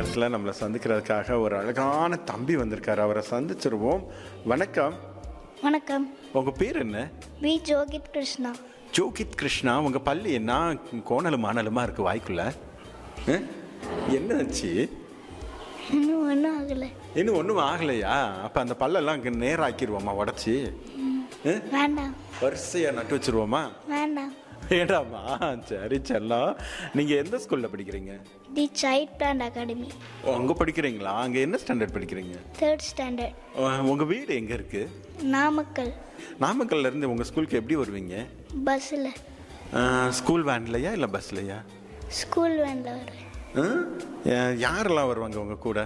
பஸ்ஸில் நம்மளை சந்திக்கிறதுக்காக ஒரு அழகான தம்பி வந்திருக்காரு அவரை சந்திச்சிருவோம் வணக்கம் வணக்கம் உங்கள் பேர் என்ன வி ஜோகித் கிருஷ்ணா ஜோகித் கிருஷ்ணா உங்கள் பள்ளி என்ன கோணலும் மானலுமா இருக்குது வாய்க்குள்ள அஹ்? என்ன ஆச்சு இன்னும் ஒன்றும் ஆகலை இன்னும் ஒன்றும் ஆகலையா அப்போ அந்த பல்லெல்லாம் இங்கே நேராக்கிடுவோமா உடச்சி வேண்டாம் வரிசையாக நட்டு வச்சிருவோமா வேண்டாம் ஏடாமா சரி செல்லம் நீங்கள் எந்த ஸ்கூலில் படிக்கிறீங்க தி சைல்ட் பிளான் அகாடமி ஓ அங்கே படிக்கிறீங்களா அங்கே என்ன ஸ்டாண்டர்ட் படிக்கிறீங்க தேர்ட் ஸ்டாண்டர்ட் உங்கள் வீடு எங்கே இருக்குது நாமக்கல் நாமக்கல்ல இருந்து உங்கள் ஸ்கூலுக்கு எப்படி வருவீங்க பஸ்ஸில் ஸ்கூல் வேன்லையா இல்லை பஸ்லையா ஸ்கூல் வேனில் வருவேன் யாரெல்லாம் வருவாங்க உங்கள் கூட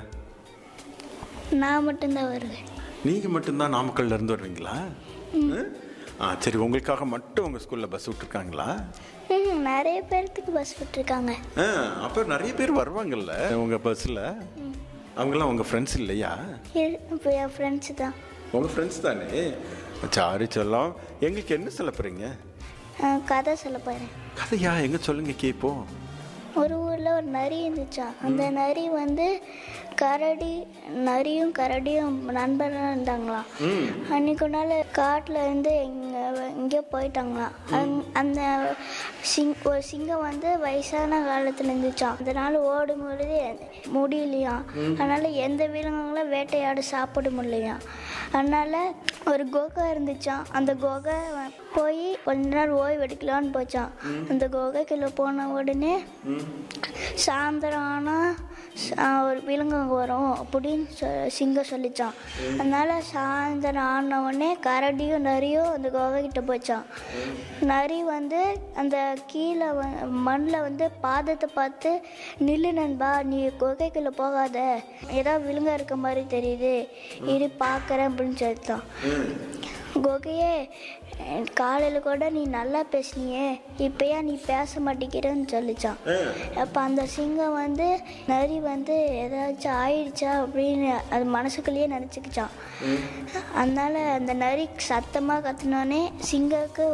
நான் மட்டும்தான் வருவேன் நீங்கள் மட்டும்தான் நாமக்கல்ல இருந்து வருவீங்களா ஆ? ஆ சரி உங்களுக்காக மட்டும் உங்கள் ஸ்கூலில் பஸ் விட்டுருக்காங்களா ம் நிறைய பேர்த்துக்கு பஸ் விட்டுருக்காங்க ஆ அப்போ நிறைய பேர் வருவாங்கல்ல உங்கள் பஸ்ஸில் அவங்கெல்லாம் உங்கள் ஃப்ரெண்ட்ஸ் இல்லையா இரு- இப்போ என் ஃப்ரெண்ட்ஸு தான் உங்கள் ஃப்ரெண்ட்ஸ் தானே சாரி செல்லம் எங்களுக்கு என்ன சொல்ல போகிறீங்க ஆ, கதை சொல்ல போகிறேன் கதையா எங்கே சொல்லுங்க கேட்போம் ஒரு ஊரில் ஒரு நரி இருந்துச்சான் அந்த நரி வந்து கரடி நரியும் கரடியும் நண்பராக இருந்தாங்களாம் அன்னைக்கு ஒரு நாள் காட்டில் இருந்து எங்கே எங்கேயோ போயிட்டாங்களாம் அங்- அந்த சிங் ஒரு சிங்கம் வந்து வயசான காலத்தில் இருந்துச்சான் அதனால ஓடும் பொழுது முடியலையாம் அதனால எந்த விலங்குகளும் வேட்டையாட சாப்பிட முடியலையாம் அதனால ஒரு குகை இருந்துச்சான் அந்த குகை வ- போய் கொஞ்ச நேரம் ஓய்வு எடுக்கலான்னு போச்சான் அந்த குகைக்குள்ள போன உடனே சாயந்தரம் ஆனால் ஒரு விலங்கு வரும் அப்படின்னு சொ சிங்கம் சொல்லிச்சான் அதனால சாயந்தரம் ஆன உடனே கரடியும் நரியும் அந்த குகைக்கிட்ட போச்சான் நரி வந்து அந்த கீழே மண்ணில் வந்து பாதத்தை பார்த்து நில்லு நண்பா நீ குகைக்குள்ளே போகாத ஏதோ விலங்கா இருக்க மாதிரி தெரியுது இரு பார்க்குறேன் அப்படின்னு சொல்லிட்டான் கோகையே காலையில் கூட நீ நல்லா பேசுனியே இப்போ ஏன் நீ பேச மாட்டேங்கிறன்னு சொல்லிச்சான் அப்போ அந்த சிங்கம் வந்து நரி வந்து ஏதாச்சும் ஆயிடுச்சா அப்படின்னு அது மனசுக்குள்ளேயே நினச்சிக்கிச்சான் அதனால அந்த நரி சத்தமாக கத்துனோடனே சிங்கக்கு